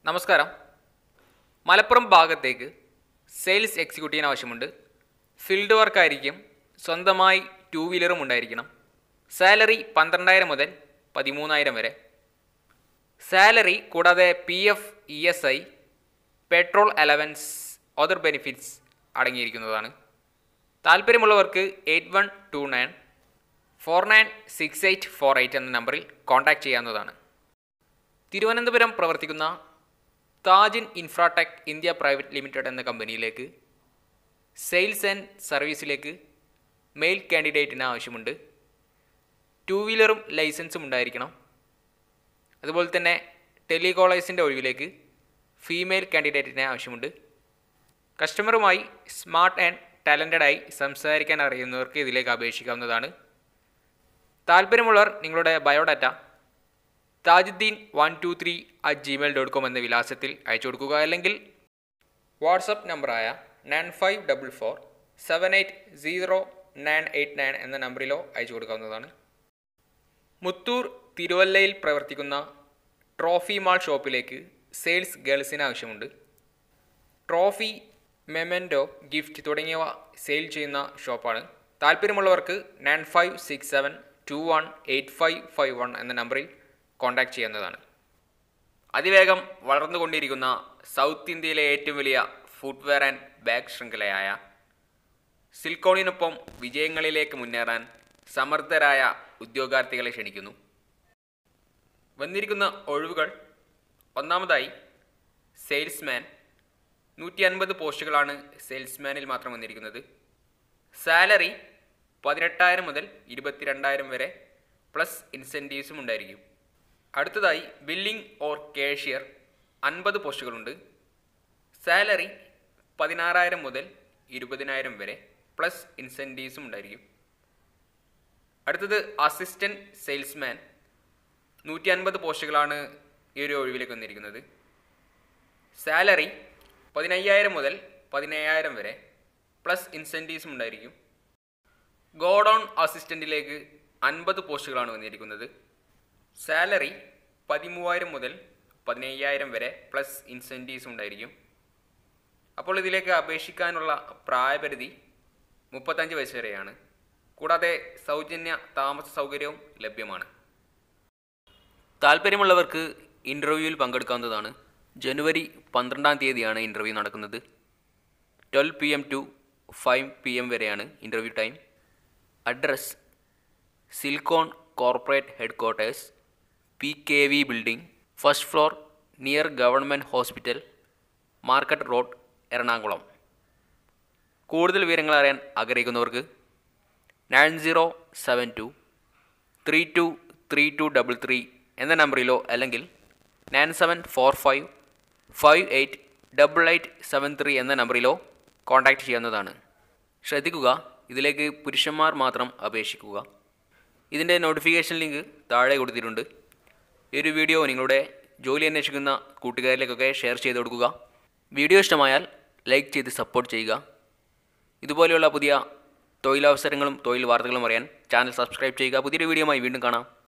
നമസ്കാരം മലപ്പുറം ഭാഗത്തേക്ക് സെയിൽസ് എക്സിക്യൂട്ടീവിന് ആവശ്യമുണ്ട് ഫീൽഡ് വർക്കായിരിക്കും സ്വന്തമായി ടൂ വീലറും ഉണ്ടായിരിക്കണം സാലറി പന്ത്രണ്ടായിരം മുതൽ പതിമൂന്നായിരം വരെ സാലറി കൂടാതെ P F E S I petrol allowance other benefits അടങ്ങിയിരിക്കുന്നതാണ് താല്പര്യമുള്ളവർക്ക് eight one two nine four nine six eight four eight എന്ന നമ്പറിൽ കോൺടാക്റ്റ് ചെയ്യാവുന്നതാണ് തിരുവനന്തപുരം പ്രവർത്തിക്കുന്ന Tajin Infratech India private limited എന്ന കമ്പനിയിലേക്ക് സെയിൽസ് ആൻഡ് സർവീസിലേക്ക് മെയിൽ കാൻഡിഡേറ്റിന് ആവശ്യമുണ്ട് ടൂ വീലറും ലൈസൻസും ഉണ്ടായിരിക്കണം അതുപോലെ തന്നെ ടെലികോളേഴ്സിൻ്റെ ഒഴിവിലേക്ക് ഫീമെയിൽ കാൻഡിഡേറ്റിനെ ആവശ്യമുണ്ട് കസ്റ്റമറുമായി സ്മാർട്ട് ആൻഡ് ടാലൻറ്റഡായി സംസാരിക്കാൻ അറിയുന്നവർക്ക് ഇതിലേക്ക് അപേക്ഷിക്കാവുന്നതാണ് താല്പര്യമുള്ളവർ നിങ്ങളുടെ biodata Tajuddeen one two three at Gmail dot com എന്ന വിലാസത്തിൽ അയച്ചു കൊടുക്കുക അല്ലെങ്കിൽ വാട്സപ്പ് നമ്പറായ nine five double four seven eight zero nine eight nine എന്ന നമ്പറിലോ അയച്ചു കൊടുക്കാവുന്നതാണ് മുത്തൂർ തിരുവല്ലയിൽ പ്രവർത്തിക്കുന്ന ട്രോഫി മാൾ ഷോപ്പിലേക്ക് സെയിൽസ് ഗേൾസിന് ആവശ്യമുണ്ട് ട്രോഫി മെമെൻറ്റോ ഗിഫ്റ്റ് തുടങ്ങിയവ സെയിൽ ചെയ്യുന്ന ഷോപ്പാണ് താല്പര്യമുള്ളവർക്ക് nine five six seven two one eight five five one എന്ന നമ്പറിൽ കോൺടാക്റ്റ് ചെയ്യുന്നതാണ് അതിവേഗം വളർന്നുകൊണ്ടിരിക്കുന്ന സൗത്ത് ഇന്ത്യയിലെ ഏറ്റവും വലിയ ഫുട്വെയർ ആൻഡ് ബാഗ് ശൃംഖലയായ സിൽക്കോണിനൊപ്പം വിജയങ്ങളിലേക്ക് മുന്നേറാൻ സമർത്ഥരായ ഉദ്യോഗാർത്ഥികളെ ക്ഷണിക്കുന്നു വന്നിരിക്കുന്ന ഒഴിവുകൾ ഒന്നാമതായി സെയിൽസ്മാൻ നൂറ്റി അൻപത് പോസ്റ്റുകളാണ് സെയിൽസ്മാനിൽ മാത്രം വന്നിരിക്കുന്നത് സാലറി പതിനെട്ടായിരം മുതൽ ഇരുപത്തിരണ്ടായിരം വരെ പ്ലസ് ഇൻസെൻറ്റീവ്സും ഉണ്ടായിരിക്കും അടുത്തതായി ബില്ലിംഗ് ഓർ കേഷ്യർ അൻപത് പോസ്റ്റുകളുണ്ട് സാലറി പതിനാറായിരം മുതൽ ഇരുപതിനായിരം വരെ പ്ലസ് ഇൻസെൻറ്റീവ്സും ഉണ്ടായിരിക്കും അടുത്തത് അസിസ്റ്റൻറ്റ് സെയിൽസ്മാൻ നൂറ്റി അൻപത് പോസ്റ്റുകളാണ് ഈ ഒരു ഒഴിവിലേക്ക് വന്നിരിക്കുന്നത് സാലറി പതിനയ്യായിരം മുതൽ പതിനയ്യായിരം വരെ പ്ലസ് ഇൻസെൻറ്റീവ്സും ഉണ്ടായിരിക്കും ഗോഡൗൺ അസിസ്റ്റൻറ്റിലേക്ക് അൻപത് പോസ്റ്റുകളാണ് വന്നിരിക്കുന്നത് സാലറി പതിമൂവായിരം മുതൽ പതിനയ്യായിരം വരെ പ്ലസ് ഇൻസെൻറ്റീവ്സും ഉണ്ടായിരിക്കും അപ്പോൾ ഇതിലേക്ക് അപേക്ഷിക്കാനുള്ള പ്രായപരിധി മുപ്പത്തഞ്ച് വയസ്സ് വരെയാണ് കൂടാതെ സൗജന്യ താമസ സൗകര്യവും ലഭ്യമാണ് താല്പര്യമുള്ളവർക്ക് ഇൻ്റർവ്യൂവിൽ പങ്കെടുക്കാവുന്നതാണ് ജനുവരി പന്ത്രണ്ടാം തീയതിയാണ് ഇൻ്റർവ്യൂ നടക്കുന്നത് twelve P M to five P M വരെയാണ് interview time address Silkon corporate headquarters P K V building first floor near government hospital market road Ernakulam കൂടുതൽ വിവരങ്ങൾ അറിയാൻ ആഗ്രഹിക്കുന്നവർക്ക് nine zero seven two three two three two double three എന്ന നമ്പറിലോ അല്ലെങ്കിൽ nine seven four five five eight double eight seven three എന്ന നമ്പറിലോ contact ചെയ്യാവുന്നതാണ് ശ്രദ്ധിക്കുക ഇതിലേക്ക് പുരുഷന്മാർ മാത്രം അപേക്ഷിക്കുക ഇതിൻ്റെ നോട്ടിഫിക്കേഷൻ ലിങ്ക് താഴെ കൊടുത്തിട്ടുണ്ട് ഈ ഒരു വീഡിയോ നിങ്ങളുടെ ജോലി അന്വേഷിക്കുന്ന കൂട്ടുകാരിലേക്കൊക്കെ ഷെയർ ചെയ്ത് കൊടുക്കുക വീഡിയോ ഇഷ്ടമായാൽ ലൈക്ക് ചെയ്ത് സപ്പോർട്ട് ചെയ്യുക ഇതുപോലെയുള്ള പുതിയ തൊഴിലവസരങ്ങളും തൊഴിൽ വാർത്തകളും അറിയാൻ ചാനൽ സബ്സ്ക്രൈബ് ചെയ്യുക പുതിയൊരു വീഡിയോയുമായി വീണ്ടും കാണാം